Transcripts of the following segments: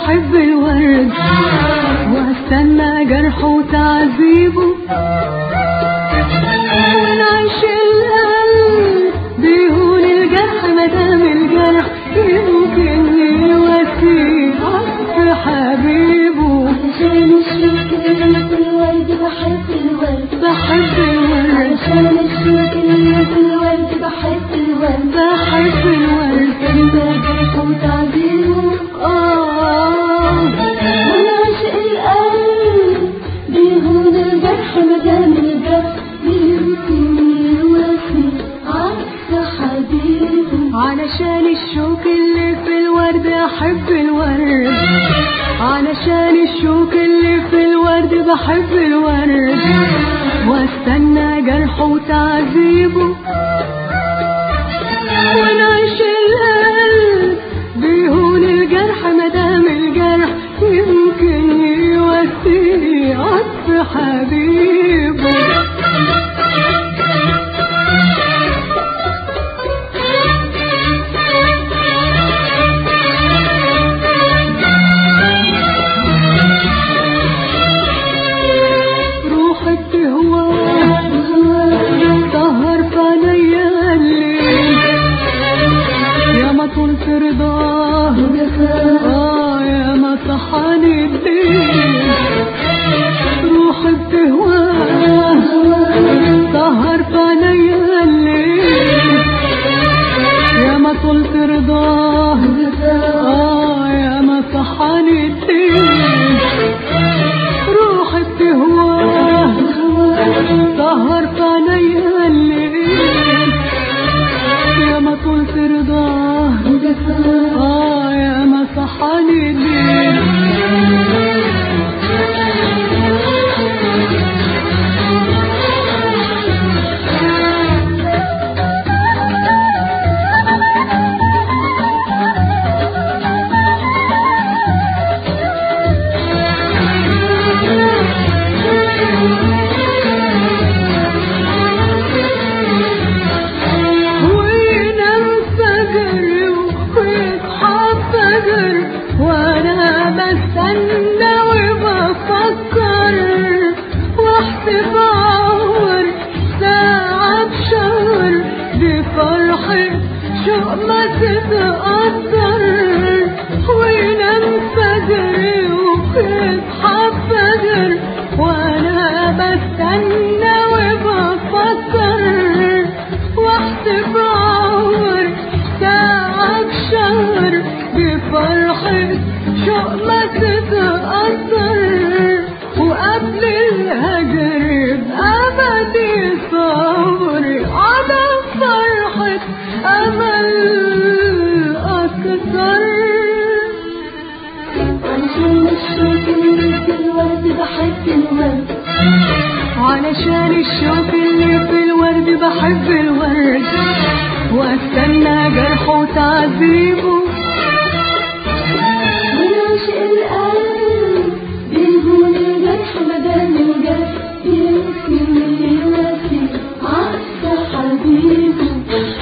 بحب الورد واستنى جرحه وتعذيبه ونعيش القلب بيهون الجرح مدام الجرح يمكن يواسيه عطف حبيبه عشان الشوك اللي في الورد بحب الورد بحب الورد عشان الشوك اللي في الورد بحب الورد بحب الورد انت جرح وتعذيبه آه ونعشق القلب بيهون الجرح مدام الجرح يمكن يواسي عطف حبيبه علشان الشوك اللي في الورد احب الورد علشان الشوك اللي في الورد بحب الورد واستنى جرحه وتعذيبه ونعيش القلب بيهون الجرح مدام الجرح يمكن يواسيه عطف حبيبه روحك تهواه سهر فنيا الليل يا ما طول في رضاه اه يا ما صحاني الليل روحك تهواه سهر فنيا الليل يا ما طول في رضاه اه يا ما صحاني الليل روحك تهواه سهر فنيا الليل يا ما طول في رضاه اه يا ما صحاني الليل وينام فجر ويصحى فجر وانا بستنى وبفكر واحسب عمر ساعة بشهر بفرحة شوق ما تتقدر وينام فجر ويصحى فجر وانا بستنى وبفكر واحسب عمر ساعة بشهر بفرحة شوق ما تتأثر وقبل الهجر بأبدي صبري على فرحة أمل أكثر عشان الشوك اللي في الورد بحب الورد علشان الشوك اللي في الورد بحب الورد واستنى جرحه وتعذيبه ونعشق القلب بيهون الجرح مدام الجرح يمكن يواسي عطف حبيبه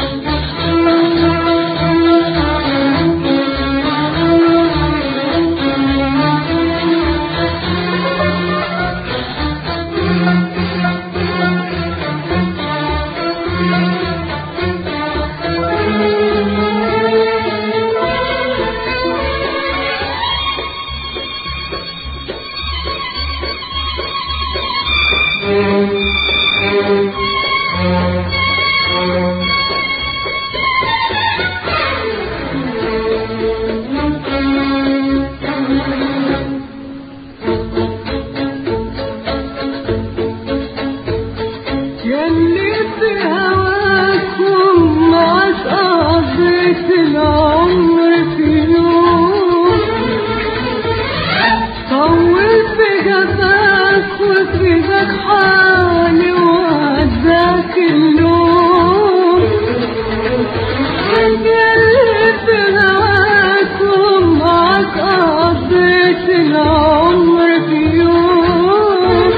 يلي في هواكم معاك قضيت العمر في يوم طول في جفاك وفي ايدك حالي وعزاك اللوم يلي في هواكم معاك قضيت العمر في يوم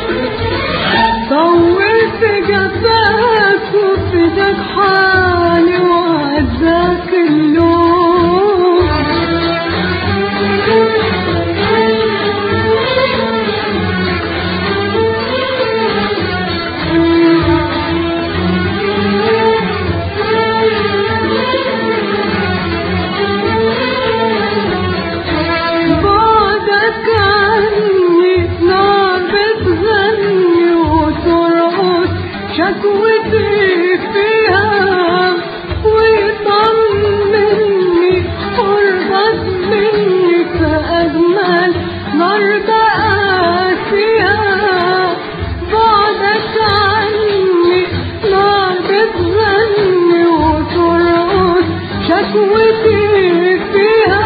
طولت جفاك وفي ايدك حالي وعزاك اللوم شكوتي فيها ويطمني قربك مني فأجمل نار بقاسيها بعدك عني نار بتغني وترقص شكوتي فيها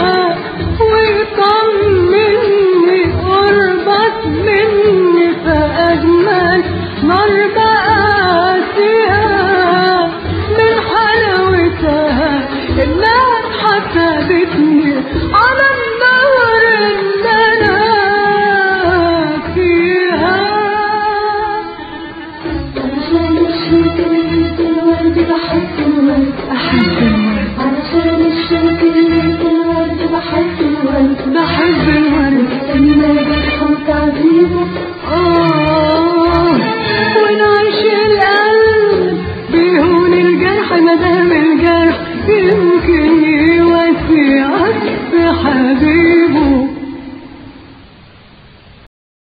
ويطمني قربك مني فأجمل نار بقاسيها من حلاوتها النار حسدتني على النار اللي انا فيها علشان الشوك اللي في الورد بحب الورد احب الورد علشان الشوك اللي في الورد بحب الورد بحب الورد لما يجرحوا تعذيبه آه ونعيش القلب بيهون الجرح مدام الجرح يمكن يوسع في حبيبه